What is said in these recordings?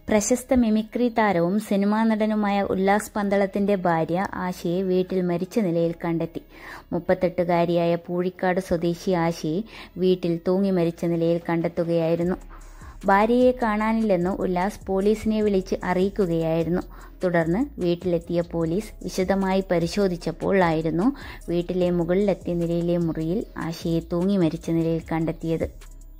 പ്രശസ്ത മിമിക്രി താരവും സിനിമാ നടനുമായ ഉല്ലാസ് പന്തളത്തിന്റെ ഭാര്യ ആശയെ വീട്ടിൽ മരിച്ച നിലയിൽ കണ്ടെത്തി മുപ്പത്തെട്ടുകാരിയായ പൂഴിക്കാട് സ്വദേശി ആശയെ വീട്ടിൽ തൂങ്ങി മരിച്ച നിലയിൽ കണ്ടെത്തുകയായിരുന്നു ഭാര്യയെ കാണാനില്ലെന്ന് ഉല്ലാസ് പോലീസിനെ വിളിച്ച് അറിയിക്കുകയായിരുന്നു തുടർന്ന് വീട്ടിലെത്തിയ പോലീസ് വിശദമായി പരിശോധിച്ചപ്പോൾ ആയിരുന്നു വീട്ടിലെ മുകളിലെത്തിയ നിലയിലെ മുറിയിൽ ആശയെ തൂങ്ങി മരിച്ച നിലയിൽ കണ്ടെത്തിയത്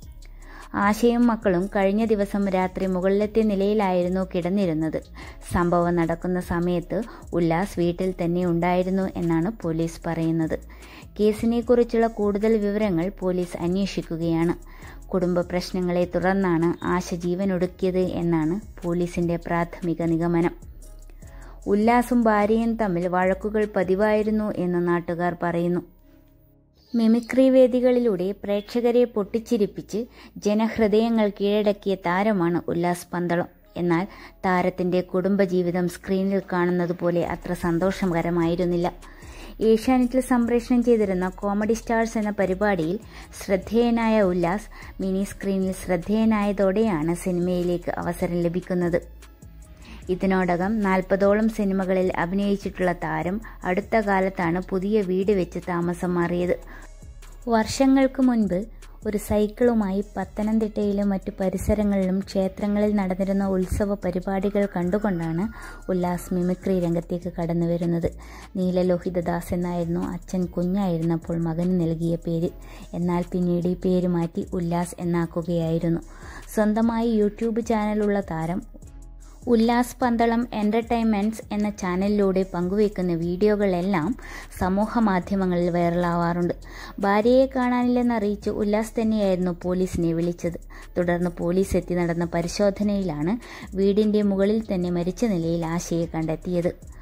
ആശയും മക്കളും കഴിഞ്ഞ ദിവസം രാത്രി മുകളിലത്തെ നിലയിലായിരുന്നു കിടന്നിരുന്നത് സംഭവം നടക്കുന്ന സമയത്ത് ഉല്ലാസ് വീട്ടിൽ തന്നെ ഉണ്ടായിരുന്നു എന്നാണ് പോലീസ് പറയുന്നത് കേസിനെക്കുറിച്ചുള്ള കൂടുതൽ വിവരങ്ങൾ പോലീസ് അന്വേഷിക്കുകയാണ് കുടുംബ പ്രശ്നങ്ങളെ തുടർന്നാണ് ആശ ജീവനൊടുക്കിയത് എന്നാണ് പോലീസിന്റെ പ്രാഥമിക നിഗമനം ഉല്ലാസും ഭാര്യയും തമ്മിൽ വഴക്കുകൾ പതിവായിരുന്നു എന്ന് നാട്ടുകാർ പറയുന്നു മിമിക്രി വേദികളിലൂടെ പ്രേക്ഷകരെ പൊട്ടിച്ചിരിപ്പിച്ച് ജനഹൃദയങ്ങൾ കീഴടക്കിയ താരമാണ് ഉല്ലാസ് പന്തളം എന്നാൽ താരത്തിന്റെ കുടുംബജീവിതം സ്ക്രീനിൽ കാണുന്നത് പോലെ അത്ര സന്തോഷകരമായിരുന്നില്ല ഏഷ്യാനെറ്റിൽ സംപ്രേഷണം ചെയ്തിരുന്ന കോമഡി സ്റ്റാർസ് എന്ന പരിപാടിയിൽ ശ്രദ്ധേയനായ ഉല്ലാസ് മിനി സ്ക്രീനിൽ ശ്രദ്ധേയനായതോടെയാണ് സിനിമയിലേക്ക് അവസരം ലഭിക്കുന്നത് ഇതിനോടകം നാൽപ്പതോളം സിനിമകളിൽ അഭിനയിച്ചിട്ടുള്ള താരം അടുത്ത കാലത്താണ് പുതിയ വീട് വെച്ച് താമസം മാറിയത് വർഷങ്ങൾക്ക് മുൻപ് ഒരു സൈക്കിളുമായി പത്തനംതിട്ടയിലും മറ്റു പരിസരങ്ങളിലും ക്ഷേത്രങ്ങളിൽ നടന്നിരുന്ന ഉത്സവ പരിപാടികൾ കണ്ടുകൊണ്ടാണ് ഉല്ലാസ് മിമിക്രി രംഗത്തേക്ക് കടന്നു വരുന്നത് നീലലോഹിതദാസ് എന്നായിരുന്നു അച്ഛൻ കുഞ്ഞായിരുന്നപ്പോൾ മകന് നൽകിയ പേര് എന്നാൽ പിന്നീട് ഈ പേര് മാറ്റി ഉല്ലാസ് എന്നാക്കുകയായിരുന്നു സ്വന്തമായി യൂട്യൂബ് ചാനലുള്ള താരം ഉല്ലാസ് പന്തളം എൻ്റർടൈൻമെൻറ്റ്സ് എന്ന ചാനലിലൂടെ പങ്കുവയ്ക്കുന്ന വീഡിയോകളെല്ലാം സമൂഹ മാധ്യമങ്ങളിൽ വൈറലാവാറുണ്ട് ഭാര്യയെ കാണാനില്ലെന്നറിയിച്ച് ഉല്ലാസ് തന്നെയായിരുന്നു പോലീസിനെ വിളിച്ചത് തുടർന്ന് പോലീസ് എത്തി നടന്ന പരിശോധനയിലാണ് വീടിൻ്റെ മുകളിൽ തന്നെ മരിച്ച നിലയിൽ ആശയെ കണ്ടെത്തിയത്